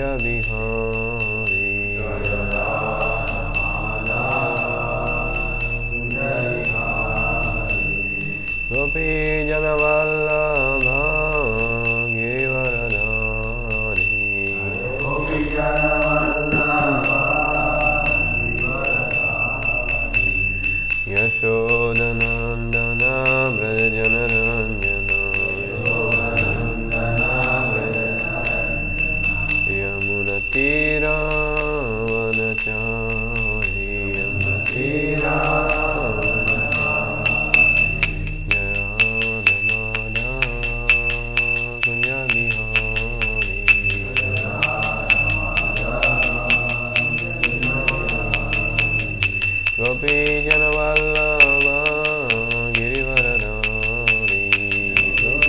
बिहारी गोपीजनवल्लभा गिरिवरधारी यशोदनन्दन व्रजनरञ्जन यमुनतीरावनचारि गोपीजनवल्लभा गिरिवरधारी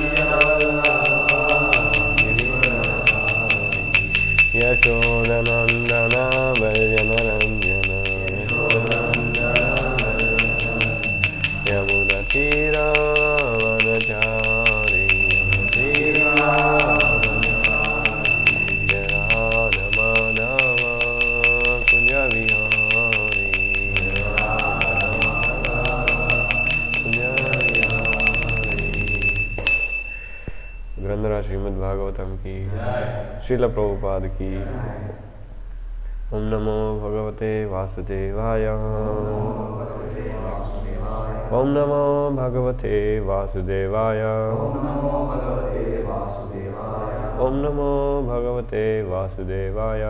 यशोदनन्दन भजनरञ्जन यमुनतीरावनचारि राधमाधव ग्रंथराज श्रीमद् भागवतम की श्रील प्रभुपाद की ओम नमो भगवते वासुदेवाय ओम नमो भगवते वासुदेवाय ओम नमो भगवते वासुदेवाय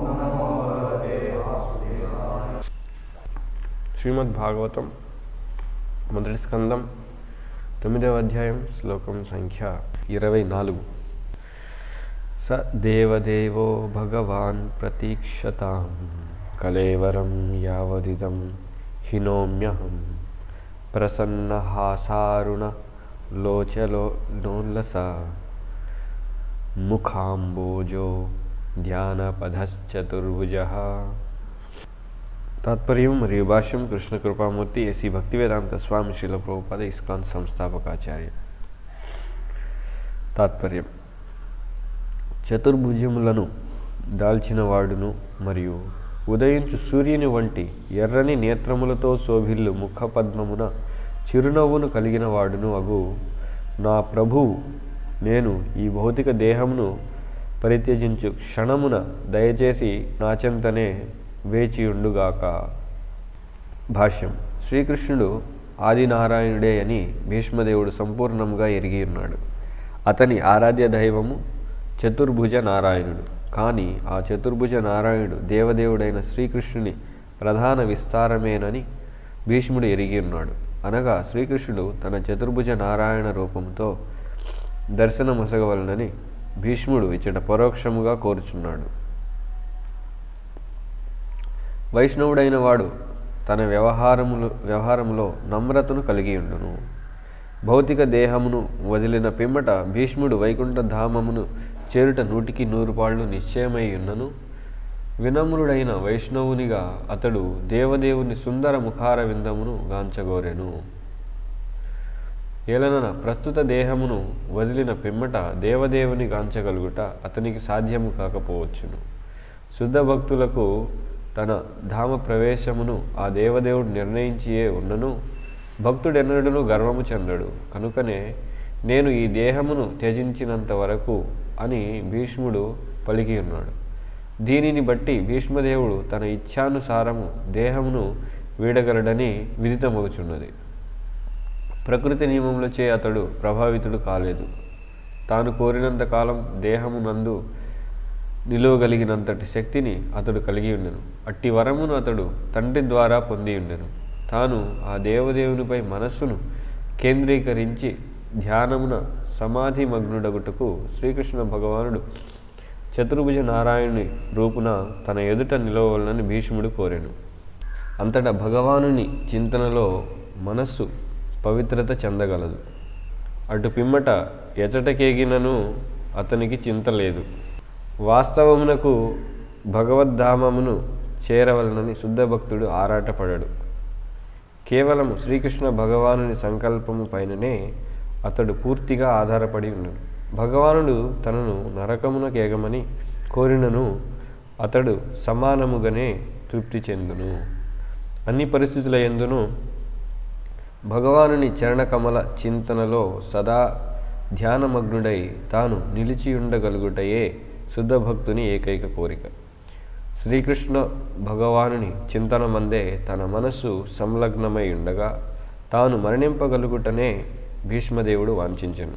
శ్రీమద్ భాగవతం మొదటి స్కందం తొమ్మిదవ అధ్యాయం శ్లోకం సంఖ్య ఇరవై నాలుగు స దేవదేవో భగవాన్ ప్రతీక్షతాం కలేవరం యావదిదం హినోమ్యహం ప్రసన్నహాసారుణ లోచలో నోల్లస ముఖాంబోజో ధ్యానపదశ్చతుర్భుజ తాత్పర్యం మరియు భాష్యం కృష్ణ కృపామూర్తి ఎసి భక్తివేదాంత స్వామి శిల ప్రభుపద ఇస్కాన్ సంస్థాపకాచార్య తాత్పర్యం చతుర్భుజములను దాల్చిన వాడును మరియు ఉదయించు సూర్యుని వంటి ఎర్రని నేత్రములతో శోభిల్లు ముఖపద్మమున చిరునవ్వును కలిగిన వాడును అగు నా ప్రభువు నేను ఈ భౌతిక దేహమును పరిత్యజించు క్షణమున దయచేసి నాచెంతనే వేచియుండుగాక భాష్యం శ్రీకృష్ణుడు ఆదినారాయణుడే అని భీష్మదేవుడు సంపూర్ణంగా ఎరిగి ఉన్నాడు అతని ఆరాధ్య దైవము చతుర్భుజ నారాయణుడు కానీ ఆ చతుర్భుజ నారాయణుడు దేవదేవుడైన శ్రీకృష్ణుని ప్రధాన విస్తారమేనని భీష్ముడు ఎరిగి ఉన్నాడు అనగా శ్రీకృష్ణుడు తన చతుర్భుజ నారాయణ రూపంతో దర్శనమొసగవలనని భీష్ముడు ఇచ్చట పరోక్షముగా కోరుచున్నాడు వైష్ణవుడైన వాడు తన వ్యవహారములు వ్యవహారములో నమ్రతను కలిగి ఉండును భౌతిక దేహమును వదిలిన పిమ్మట భీష్ముడు వైకుంఠ ధామమును చేరుట నూటికి నూరు పాళ్ళు నిశ్చయమై ఉన్నను వినమ్రుడైన వైష్ణవునిగా అతడు దేవదేవుని సుందర ముఖార విందమును గాంచగోరెను ఏలనన ప్రస్తుత దేహమును వదిలిన పిమ్మట దేవదేవుని గాంచగలుగుట అతనికి సాధ్యము కాకపోవచ్చును శుద్ధ భక్తులకు తన ధామ ప్రవేశమును ఆ దేవదేవుడు నిర్ణయించియే ఉన్నను భక్తుడెన్నడను గర్వము చెందడు కనుకనే నేను ఈ దేహమును త్యజించినంత వరకు అని భీష్ముడు పలికి ఉన్నాడు దీనిని బట్టి భీష్మదేవుడు తన ఇచ్ఛానుసారము దేహమును వీడగలడని విదితమగుచున్నది ప్రకృతి నియమములచే అతడు ప్రభావితుడు కాలేదు తాను కోరినంత కాలం దేహము నందు నిలువగలిగినంతటి శక్తిని అతడు కలిగి ఉండెను అట్టి వరమును అతడు తండ్రి ద్వారా పొంది ఉండెను తాను ఆ దేవదేవునిపై మనస్సును కేంద్రీకరించి ధ్యానమున సమాధి మగ్నుడగుటకు శ్రీకృష్ణ భగవానుడు చతుర్భుజ నారాయణుని రూపున తన ఎదుట నిలవలనని భీష్ముడు కోరెను అంతటా భగవానుని చింతనలో మనస్సు పవిత్రత చెందగలదు అటు పిమ్మట ఎచటకేగినను అతనికి చింత లేదు వాస్తవమునకు భగవద్ధామమును చేరవలనని శుద్ధ భక్తుడు ఆరాటపడడు కేవలము శ్రీకృష్ణ భగవానుని సంకల్పము పైననే అతడు పూర్తిగా ఆధారపడి ఉన్నాడు భగవానుడు తనను నరకమునకేగమని కోరినను అతడు సమానముగానే తృప్తి చెందును అన్ని పరిస్థితుల ఎందును భగవానుని చరణకమల చింతనలో సదా ధ్యానమగ్నుడై తాను నిలిచి ఉండగలుగుటయే శుద్ధ భక్తుని ఏకైక కోరిక శ్రీకృష్ణ భగవానుని చింతనమందే తన మనస్సు సంలగ్నమై ఉండగా తాను మరణింపగలుగుటనే భీష్మదేవుడు వాంఛించను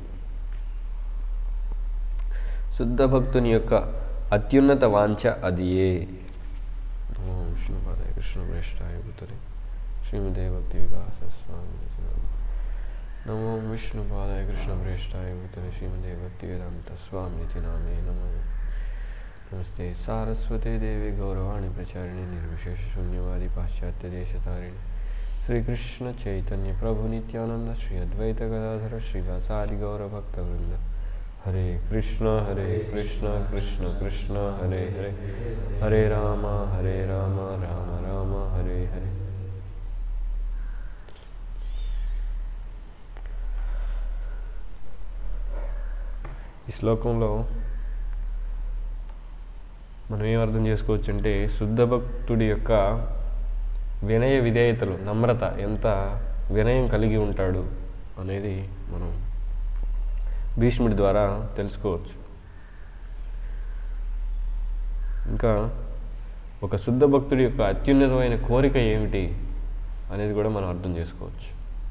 శుద్ధ భక్తుని యొక్క అత్యున్నత వాంఛ అదియే ఓం విష్ణుపాదాయ కృష్ణ ప్రేష్టాయ భూతలే శ్రీమదే భక్తి వికాస స్వామి నమో విష్ణుపాదాయ కృష్ణ ప్రేష్టాయ భూతలే శ్రీమదే భక్తి వేదాంత స్వామి నామే నమో నమస్తే సారస్వతే దేవి గౌరవాణి ప్రచారిణి నిర్విశేష శూన్యవాది పాశ్చాత్య దేశతారిణి శ్రీకృష్ణ చైతన్య ప్రభు నిత్యానంద శ్రీ అద్వైత గదాధర శ్రీవాసాది గౌరభక్త వృంద హరే కృష్ణ హరే కృష్ణ కృష్ణ కృష్ణ హరే హరే హరే రామ హరే రామ రామ రామ హరే హరే ఈ శ్లోకంలో మనం ఏం అర్థం చేసుకోవచ్చు అంటే శుద్ధ భక్తుడి యొక్క వినయ విధేయతలు నమ్రత ఎంత వినయం కలిగి ఉంటాడు అనేది మనం భీష్ముడి ద్వారా తెలుసుకోవచ్చు ఇంకా ఒక శుద్ధ భక్తుడి యొక్క అత్యున్నతమైన కోరిక ఏమిటి అనేది కూడా మనం అర్థం చేసుకోవచ్చు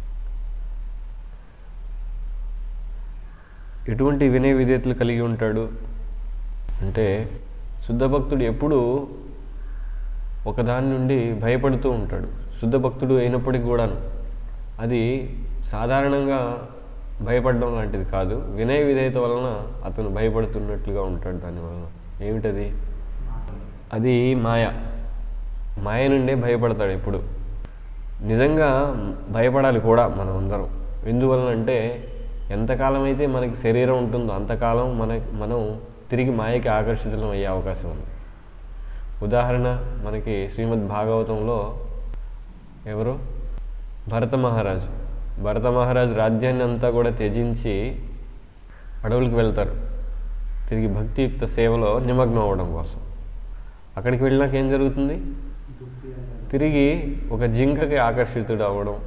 ఎటువంటి వినయ విధేయతలు కలిగి ఉంటాడు అంటే శుద్ధ భక్తుడు ఎప్పుడూ ఒకదాని నుండి భయపడుతూ ఉంటాడు శుద్ధ భక్తుడు అయినప్పటికీ కూడాను అది సాధారణంగా భయపడడం లాంటిది కాదు వినయ విధేయత వలన అతను భయపడుతున్నట్లుగా ఉంటాడు దాని వలన ఏమిటది అది మాయ మాయ నుండే భయపడతాడు ఎప్పుడు నిజంగా భయపడాలి కూడా మనం అందరం ఎందువలన అంటే ఎంతకాలం అయితే మనకి శరీరం ఉంటుందో అంతకాలం మన మనం తిరిగి మాయకి ఆకర్షితులం అయ్యే అవకాశం ఉంది ఉదాహరణ మనకి శ్రీమద్ భాగవతంలో ఎవరు భరత మహారాజు భరత మహారాజు రాజ్యాన్ని అంతా కూడా త్యజించి అడవులకు వెళ్తారు తిరిగి భక్తియుక్త సేవలో నిమగ్నం అవ్వడం కోసం అక్కడికి వెళ్ళినాక ఏం జరుగుతుంది తిరిగి ఒక జింకకి ఆకర్షితుడు అవ్వడం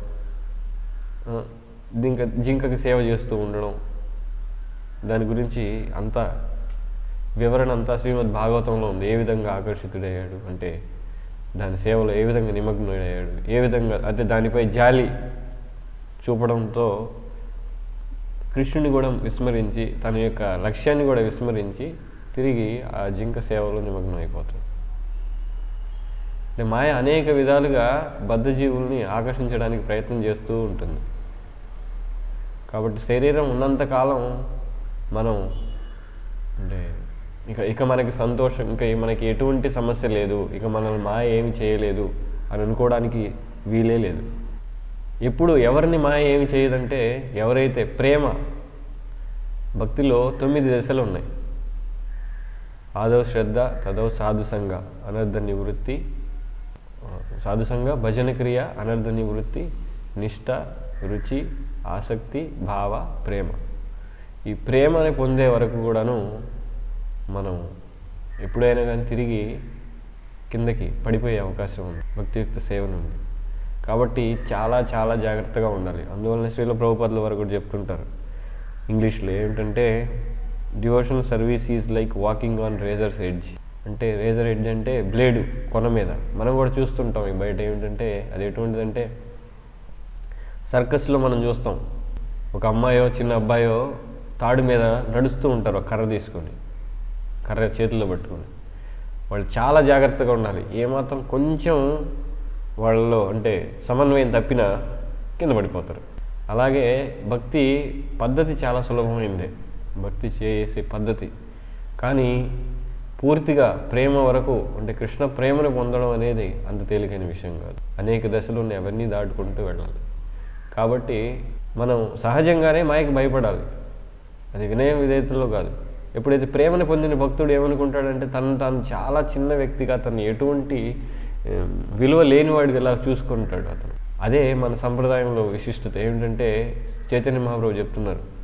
జింక జింకకి సేవ చేస్తూ ఉండడం దాని గురించి అంతా వివరణ అంతా శ్రీమద్ భాగవతంలో ఉంది ఏ విధంగా ఆకర్షితుడయ్యాడు అంటే దాని సేవలో ఏ విధంగా నిమగ్నమయ్యాడు ఏ విధంగా అంటే దానిపై జాలి చూపడంతో కృష్ణుని కూడా విస్మరించి తన యొక్క లక్ష్యాన్ని కూడా విస్మరించి తిరిగి ఆ జింక సేవలో నిమగ్నం అయిపోతాడు అంటే మాయ అనేక విధాలుగా బద్ధజీవుల్ని ఆకర్షించడానికి ప్రయత్నం చేస్తూ ఉంటుంది కాబట్టి శరీరం ఉన్నంతకాలం మనం అంటే ఇక ఇక మనకి సంతోషం ఇంకా మనకి ఎటువంటి సమస్య లేదు ఇక మనల్ని మాయ ఏమి చేయలేదు అని అనుకోవడానికి వీలే లేదు ఎప్పుడు ఎవరిని మాయ ఏమి చేయదంటే ఎవరైతే ప్రేమ భక్తిలో తొమ్మిది దశలు ఉన్నాయి ఆదవ శ్రద్ధ తదవ సాధుసంగ అనర్థ నివృత్తి సాధుసంగ భజన క్రియ అనర్థ నివృత్తి నిష్ట రుచి ఆసక్తి భావ ప్రేమ ఈ ప్రేమని పొందే వరకు కూడాను మనం ఎప్పుడైనా కానీ తిరిగి కిందకి పడిపోయే అవకాశం ఉంది భక్తియుక్త సేవ నుండి కాబట్టి చాలా చాలా జాగ్రత్తగా ఉండాలి అందువలన శ్రీల ప్రభుపదుల వరకు కూడా చెప్తుంటారు ఇంగ్లీష్లో ఏమిటంటే devotional service is like walking on razor's edge అంటే రేజర్ ఎడ్జ్ అంటే బ్లేడు కొన మీద మనం కూడా చూస్తుంటాం ఈ బయట ఏమిటంటే అది ఎటువంటిదంటే సర్కస్లో మనం చూస్తాం ఒక అమ్మాయో చిన్న అబ్బాయో తాడు మీద నడుస్తూ ఉంటారు ఒక కర్ర తీసుకొని కర్ర చేతిలో పట్టుకొని వాళ్ళు చాలా జాగ్రత్తగా ఉండాలి ఏమాత్రం కొంచెం వాళ్ళలో అంటే సమన్వయం తప్పినా కింద పడిపోతారు అలాగే భక్తి పద్ధతి చాలా సులభమైందే భక్తి చేసే పద్ధతి కానీ పూర్తిగా ప్రేమ వరకు అంటే కృష్ణ ప్రేమను పొందడం అనేది అంత తేలికైన విషయం కాదు అనేక దశలు ఉన్నాయి అవన్నీ దాటుకుంటూ వెళ్ళాలి కాబట్టి మనం సహజంగానే మాయకి భయపడాలి అది వినయ విధేయతలో కాదు ఎప్పుడైతే ప్రేమను పొందిన భక్తుడు ఏమనుకుంటాడంటే తను తాను చాలా చిన్న వ్యక్తిగా తను ఎటువంటి విలువ లేనివాడికి ఇలా చూసుకుంటాడు అతను అదే మన సంప్రదాయంలో విశిష్టత ఏమిటంటే చైతన్య మహాప్రభు చెప్తున్నారు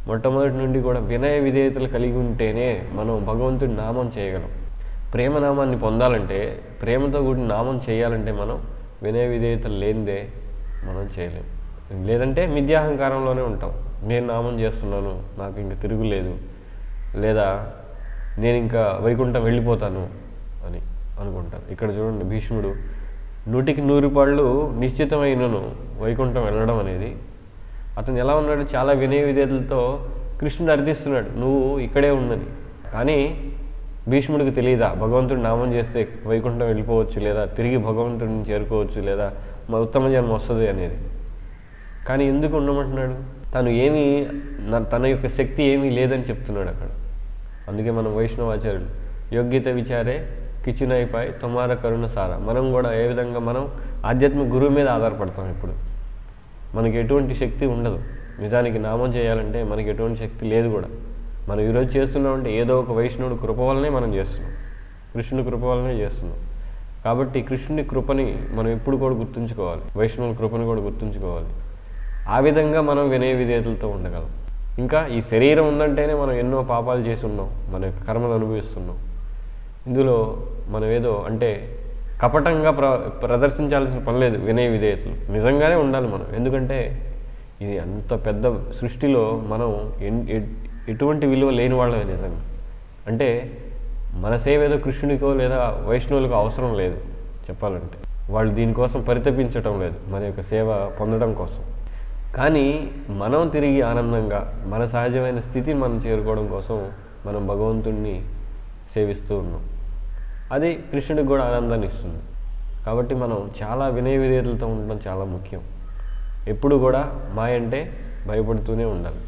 మొట్టమొదటి నుండి కూడా వినయ విధేయతలు కలిగి ఉంటేనే మనం భగవంతుడి నామం చేయగలం ప్రేమ నామాన్ని పొందాలంటే ప్రేమతో కూడిన నామం చేయాలంటే మనం వినయ విధేయతలు లేనిదే మనం చేయలేం లేదంటే మిథ్యాహంకారంలోనే ఉంటాం నేను నామం చేస్తున్నాను నాకు ఇంక తిరుగులేదు లేదా నేను ఇంకా వైకుంఠం వెళ్ళిపోతాను అని అనుకుంటాను ఇక్కడ చూడండి భీష్ముడు నూటికి నూరు పాళ్ళు నిశ్చితమైనను వైకుంఠం వెళ్ళడం అనేది అతను ఎలా ఉన్నాడు చాలా వినయ విధేతలతో కృష్ణుడు అర్థిస్తున్నాడు నువ్వు ఇక్కడే ఉన్నది కానీ భీష్ముడికి తెలియదా భగవంతుడి నామం చేస్తే వైకుంఠం వెళ్ళిపోవచ్చు లేదా తిరిగి భగవంతుడిని చేరుకోవచ్చు లేదా మా ఉత్తమ జన్మ వస్తుంది అనేది కానీ ఎందుకు ఉండమంటున్నాడు తను ఏమీ నా- తన యొక్క శక్తి ఏమీ లేదని చెప్తున్నాడు అక్కడ అందుకే మనం వైష్ణవాచార్యులు యోగ్యత విచారే కిచెన్ అయిపోయి తొమార కరుణ సార మనం కూడా ఏ విధంగా మనం ఆధ్యాత్మిక గురువు మీద ఆధారపడతాం ఇప్పుడు మనకి ఎటువంటి శక్తి ఉండదు నిజానికి నామం చేయాలంటే మనకి ఎటువంటి శక్తి లేదు కూడా మనం ఈరోజు చేస్తున్నామంటే ఏదో ఒక వైష్ణవుడి కృప వల్లనే మనం చేస్తున్నాం కృష్ణుడి కృప వల్లనే చేస్తున్నాం కాబట్టి కృష్ణుని కృపని మనం ఎప్పుడు కూడా గుర్తుంచుకోవాలి వైష్ణవుల కృపని కూడా గుర్తుంచుకోవాలి ఆ విధంగా మనం వినయ విధేయతలతో ఉండగలం ఇంకా ఈ శరీరం ఉందంటేనే మనం ఎన్నో పాపాలు చేసి ఉన్నాం మన యొక్క కర్మలు అనుభవిస్తున్నాం ఇందులో మనం ఏదో అంటే కపటంగా ప్ర ప్రదర్శించాల్సిన పని లేదు వినయ విధేయతలు నిజంగానే ఉండాలి మనం ఎందుకంటే ఇది అంత పెద్ద సృష్టిలో మనం ఎన్- ఎ- ఎటువంటి విలువ లేని వాళ్ళమే నిజంగా అంటే మన సేవ ఏదో కృష్ణునికో లేదా వైష్ణవులకు అవసరం లేదు చెప్పాలంటే వాళ్ళు దీనికోసం పరితపించటం లేదు మన యొక్క సేవ పొందడం కోసం కానీ మనం తిరిగి ఆనందంగా మన సహజమైన స్థితిని మనం చేరుకోవడం కోసం మనం భగవంతుణ్ణి సేవిస్తూ ఉన్నాం అది కృష్ణుడికి కూడా ఆనందాన్ని ఇస్తుంది కాబట్టి మనం చాలా వినయ విధేయతలతో ఉండడం చాలా ముఖ్యం ఎప్పుడు కూడా మాయ అంటే భయపడుతూనే ఉండాలి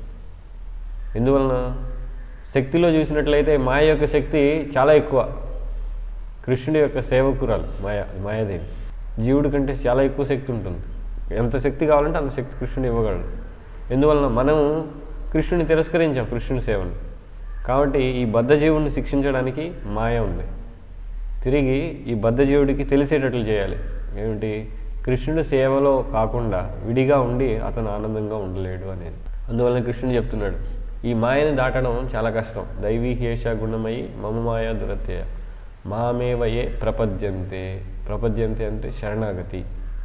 ఎందువలన శక్తిలో చూసినట్లయితే మాయ యొక్క శక్తి చాలా ఎక్కువ కృష్ణుడి యొక్క సేవకురాలు మాయ మాయాదేవి జీవుడి కంటే చాలా ఎక్కువ శక్తి ఉంటుంది ఎంత శక్తి కావాలంటే అంత శక్తి కృష్ణుడు ఇవ్వగలడు ఎందువలన మనం కృష్ణుని తిరస్కరించాం కృష్ణుని సేవను కాబట్టి ఈ బద్ధజీవుడిని శిక్షించడానికి మాయ ఉంది తిరిగి ఈ బద్ధజీవుడికి తెలిసేటట్లు చేయాలి ఏమిటి కృష్ణుడి సేవలో కాకుండా విడిగా ఉండి అతను ఆనందంగా ఉండలేడు అనేది అందువలన కృష్ణుడు చెప్తున్నాడు ఈ మాయని దాటడం చాలా కష్టం దైవీ హేష గుణమయి మమ మాయ దురత్యయ మామేవయే ప్రపద్యంతే ప్రపద్యంతే అంటే శరణాగతి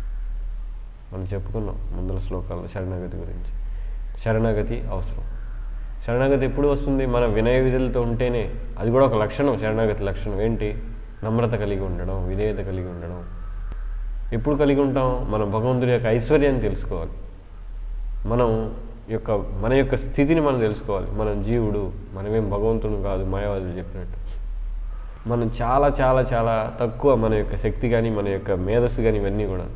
మనం చెప్పుకున్నాం ముందల శ్లోకాల్లో శరణాగతి గురించి శరణాగతి అవసరం శరణాగతి ఎప్పుడు వస్తుంది మన వినయ విధులతో ఉంటేనే అది కూడా ఒక లక్షణం శరణాగతి లక్షణం ఏంటి నమ్రత కలిగి ఉండడం విధేయత కలిగి ఉండడం ఎప్పుడు కలిగి ఉంటాం మనం భగవంతుడి యొక్క ఐశ్వర్యాన్ని తెలుసుకోవాలి మనం యొక్క మన యొక్క స్థితిని మనం తెలుసుకోవాలి మనం జీవుడు మనమేం భగవంతుడు కాదు మాయావాదులు చెప్పినట్టు మనం చాలా చాలా చాలా తక్కువ మన యొక్క శక్తి కానీ మన యొక్క మేధస్సు కానీ ఇవన్నీ కూడా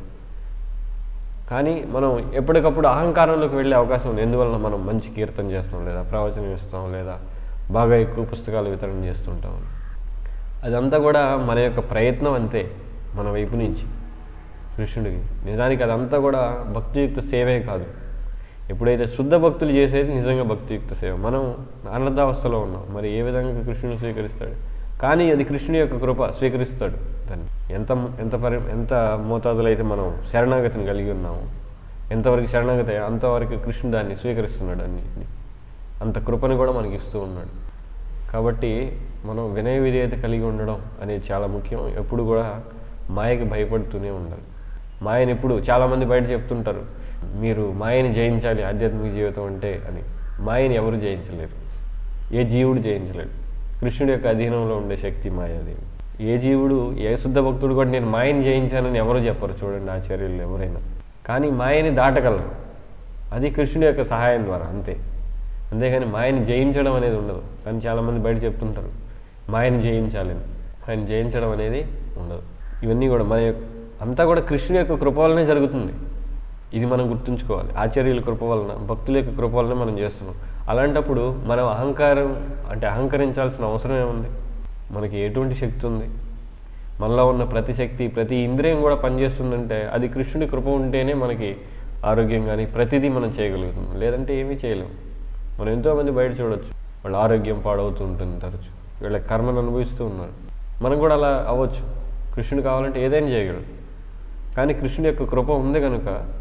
కానీ మనం ఎప్పటికప్పుడు అహంకారంలోకి వెళ్ళే అవకాశం ఉంది ఎందువలన మనం మంచి కీర్తన చేస్తాం లేదా ప్రవచనం ఇస్తాం లేదా బాగా ఎక్కువ పుస్తకాలు వితరణ చేస్తుంటాం అదంతా కూడా మన యొక్క ప్రయత్నం అంతే మన వైపు నుంచి కృష్ణుడికి నిజానికి అదంతా కూడా భక్తియుక్త సేవే కాదు ఎప్పుడైతే శుద్ధ భక్తులు చేసేది నిజంగా భక్తియుక్త సేవ మనం ఆనందావస్థలో ఉన్నాం మరి ఏ విధంగా కృష్ణుని స్వీకరిస్తాడు కానీ అది కృష్ణుని యొక్క కృప స్వీకరిస్తాడు దాన్ని ఎంత ఎంత పరి ఎంత మోతాదులో అయితే మనం శరణాగతిని కలిగి ఉన్నాము ఎంతవరకు శరణాగతి అయ్యా, అంతవరకు కృష్ణుడు దాన్ని స్వీకరిస్తున్నాడు అన్నిటిని అంత కృపని కూడా మనకి ఇస్తూ ఉన్నాడు కాబట్టి మనం వినయ విధేయత కలిగి ఉండడం అనేది చాలా ముఖ్యం ఎప్పుడు కూడా మాయకి భయపడుతూనే ఉండాలి మాయని ఎప్పుడు చాలామంది బయట చెప్తుంటారు మీరు మాయని జయించాలి ఆధ్యాత్మిక జీవితం అంటే అని మాయని ఎవరు జయించలేరు ఏ జీవుడు జయించలేడు కృష్ణుడి యొక్క అధీనంలో ఉండే శక్తి మాయాదేవి ఏ జీవుడు ఏ శుద్ధ భక్తుడు కూడా నేను మాయని జయించానని ఎవరు చెప్పరు చూడండి ఆచార్యులు ఎవరైనా కానీ మాయని దాటగలరు అది కృష్ణుడి యొక్క సహాయం ద్వారా అంతే అంతేగాని మాయని జయించడం అనేది ఉండదు కానీ చాలామంది బయట చెప్తుంటారు మాయని జయించాలని ఆయన జయించడం అనేది ఉండదు ఇవన్నీ కూడా మన యొక్క అంతా కూడా కృష్ణుడి యొక్క కృప వల్లనే జరుగుతుంది ఇది మనం గుర్తుంచుకోవాలి ఆచార్యుల కృప వలన భక్తుల యొక్క కృప వలన మనం చేస్తున్నాం అలాంటప్పుడు మనం అహంకారం అంటే అహంకరించాల్సిన అవసరం ఏముంది మనకి ఎటువంటి శక్తి ఉంది మనలో ఉన్న ప్రతి శక్తి ప్రతి ఇంద్రియం కూడా పనిచేస్తుందంటే అది కృష్ణుడి కృప ఉంటేనే మనకి ఆరోగ్యం కానీ ప్రతిదీ మనం చేయగలుగుతాం లేదంటే ఏమీ చేయలేము మనం ఎంతోమంది బయట చూడొచ్చు వాళ్ళ ఆరోగ్యం పాడవుతూ ఉంటుంది తరచు వీళ్ళ కర్మను అనుభవిస్తూ ఉన్నారు మనం కూడా అలా అవ్వచ్చు కృష్ణుడు కావాలంటే ఏదైనా చేయగలడు కానీ కృష్ణుడి యొక్క కృప ఉంది కనుక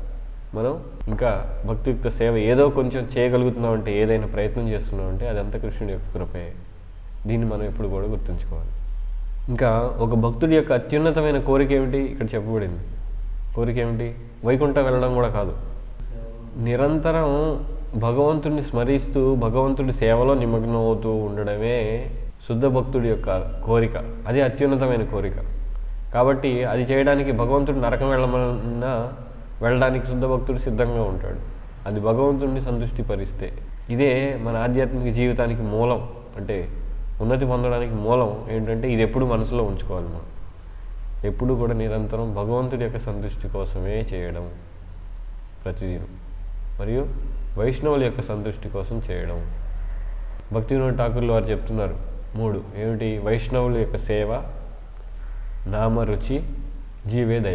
మనం ఇంకా భక్తియుక్త సేవ ఏదో కొంచెం చేయగలుగుతున్నాం అంటే ఏదైనా ప్రయత్నం చేస్తున్నాం అంటే అదంతా కృష్ణుడి యొక్క కృపే దీన్ని మనం ఎప్పుడు కూడా గుర్తుంచుకోవాలి ఇంకా ఒక భక్తుడి యొక్క అత్యున్నతమైన కోరిక ఏమిటి ఇక్కడ చెప్పబడింది కోరిక ఏమిటి వైకుంఠం వెళ్ళడం కూడా కాదు నిరంతరం భగవంతుడిని స్మరిస్తూ భగవంతుడి సేవలో నిమగ్నం అవుతూ ఉండడమే శుద్ధ భక్తుడి యొక్క కోరిక అది అత్యున్నతమైన కోరిక కాబట్టి అది చేయడానికి భగవంతుడు నరకం వెళ్ళమన్నా వెళ్ళడానికి శుద్ధ భక్తుడు సిద్ధంగా ఉంటాడు అది భగవంతుడిని సంతృష్టి పరిస్తే ఇదే మన ఆధ్యాత్మిక జీవితానికి మూలం అంటే ఉన్నతి పొందడానికి మూలం ఏంటంటే ఇది ఎప్పుడు మనసులో ఉంచుకోవాలి మనం ఎప్పుడు కూడా నిరంతరం భగవంతుడి యొక్క సంతృష్టి కోసమే చేయడం ప్రతిదినం మరియు వైష్ణవుల యొక్క సంతృష్టి కోసం చేయడం భక్తి వినోద్ ఠాకూర్లు వారు చెప్తున్నారు మూడు ఏమిటి వైష్ణవుల యొక్క సేవ నామరుచి జీవేదయ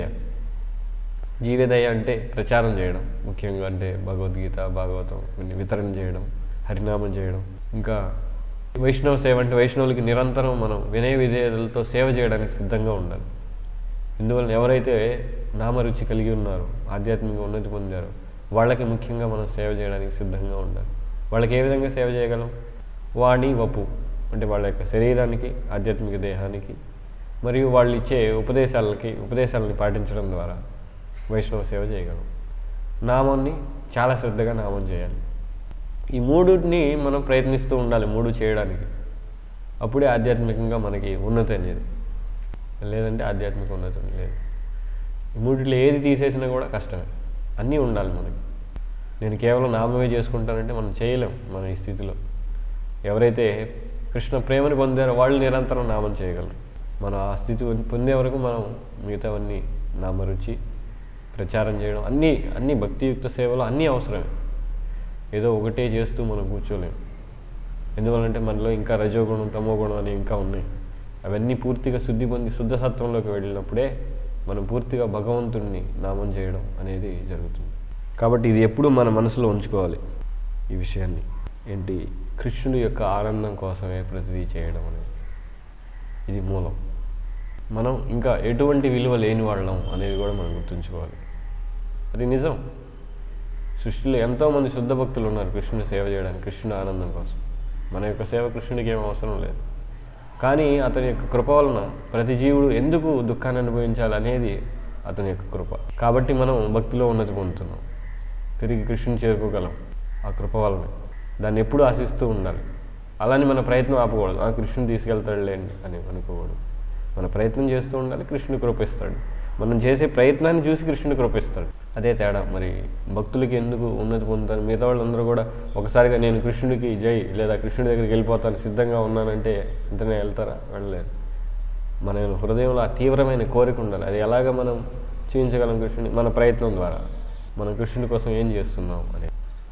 జీవేదయ అంటే ప్రచారం చేయడం ముఖ్యంగా అంటే భగవద్గీత భాగవతం ఇవన్నీ వితరణ చేయడం హరినామం చేయడం ఇంకా వైష్ణవ సేవ అంటే వైష్ణవులకి నిరంతరం మనం వినయ విధేయతలతో సేవ చేయడానికి సిద్ధంగా ఉండాలి ఇందువలన ఎవరైతే నామరుచి కలిగి ఉన్నారో ఆధ్యాత్మిక ఉన్నతి పొందారో వాళ్ళకి ముఖ్యంగా మనం సేవ చేయడానికి సిద్ధంగా ఉండాలి వాళ్ళకి ఏ విధంగా సేవ చేయగలం వాణి వపు అంటే వాళ్ళ యొక్క శరీరానికి ఆధ్యాత్మిక దేహానికి మరియు వాళ్ళు ఇచ్చే ఉపదేశాలకి ఉపదేశాలని పాటించడం ద్వారా వైష్ణవ సేవ చేయగలం నామాన్ని చాలా శ్రద్ధగా నామం చేయాలి ఈ మూడుని మనం ప్రయత్నిస్తూ ఉండాలి మూడు చేయడానికి అప్పుడే ఆధ్యాత్మికంగా మనకి ఉన్నతి అనేది లేదంటే ఆధ్యాత్మిక ఉన్నతి లేదు ఈ మూడిట్లో ఏది తీసేసినా కూడా కష్టమే అన్నీ ఉండాలి మనకి నేను కేవలం నామమే చేసుకుంటానంటే మనం చేయలేం మన ఈ స్థితిలో ఎవరైతే కృష్ణ ప్రేమని పొందారో వాళ్ళు నిరంతరం నామం చేయగలరు మనం ఆ స్థితి పొందే వరకు మనం మిగతావన్నీ నామరుచి ప్రచారం చేయడం అన్నీ అన్ని భక్తియుక్త సేవలు అన్నీ అవసరమే ఏదో ఒకటే చేస్తూ మనం కూర్చోలేము ఎందువల్లంటే మనలో ఇంకా రజోగుణం తమోగుణం అని ఇంకా ఉన్నాయి అవన్నీ పూర్తిగా శుద్ధి పొంది శుద్ధ సత్వంలోకి వెళ్ళినప్పుడే మనం పూర్తిగా భగవంతుడిని నామం చేయడం అనేది జరుగుతుంది కాబట్టి ఇది ఎప్పుడూ మన మనసులో ఉంచుకోవాలి ఈ విషయాన్ని ఏంటి కృష్ణుడి యొక్క ఆనందం కోసమే ప్రతిదీ చేయడం అనేది ఇది మూలం మనం ఇంకా ఎటువంటి విలువ లేని వాళ్ళం అనేది కూడా మనం గుర్తుంచుకోవాలి అది నిజం సృష్టిలో ఎంతోమంది శుద్ధ భక్తులు ఉన్నారు కృష్ణుని సేవ చేయడానికి కృష్ణుని ఆనందం కోసం మన యొక్క సేవ కృష్ణుడికి ఏం అవసరం లేదు కానీ అతని యొక్క కృప వలన ప్రతి జీవుడు ఎందుకు దుఃఖాన్ని అనుభవించాలి అనేది అతని యొక్క కృప కాబట్టి మనం భక్తిలో ఉన్నతి పొందుతున్నాం తిరిగి కృష్ణుని చేరుకోగలం ఆ కృప వలన దాన్ని ఎప్పుడూ ఆశిస్తూ ఉండాలి అలాని మన ప్రయత్నం ఆపకూడదు ఆ కృష్ణుని తీసుకెళ్తాడులేండి అని అనుకోకూడదు మన ప్రయత్నం చేస్తూ ఉండాలి కృష్ణుని కృపిస్తాడు మనం చేసే ప్రయత్నాన్ని చూసి కృష్ణుని కృపిస్తాడు అదే తేడా మరి భక్తులకి ఎందుకు ఉన్నతి పొందుతారు మిగతా వాళ్ళందరూ కూడా ఒకసారిగా నేను కృష్ణుడికి జై లేదా కృష్ణుడి దగ్గరికి వెళ్ళిపోతాను సిద్ధంగా ఉన్నానంటే ఇంతనే వెళ్తారా వెళ్ళలేరు మన హృదయంలో ఆ తీవ్రమైన కోరిక ఉండాలి అది ఎలాగ మనం చూపించగలం కృష్ణుని మన ప్రయత్నం ద్వారా మనం కృష్ణుడి కోసం ఏం చేస్తున్నాం అని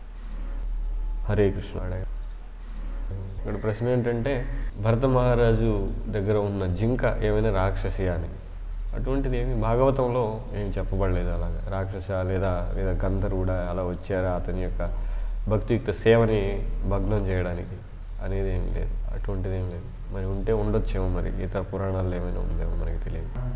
హరే కృష్ణ అడగ ఇక్కడ ప్రశ్న ఏంటంటే భరత మహారాజు దగ్గర ఉన్న జింక ఏమైనా రాక్షసి అని అటువంటిది ఏమి భాగవతంలో ఏం చెప్పబడలేదు అలాగా రాక్షస లేదా లేదా గంధర్వుడా అలా వచ్చారా అతని యొక్క భక్తియుక్త సేవని భగ్నం చేయడానికి అనేది ఏం లేదు అటువంటిది ఏం లేదు మరి ఉంటే ఉండొచ్చేమో మరి ఇతర పురాణాల్లో ఏమైనా ఉందేమో మనకి తెలియదు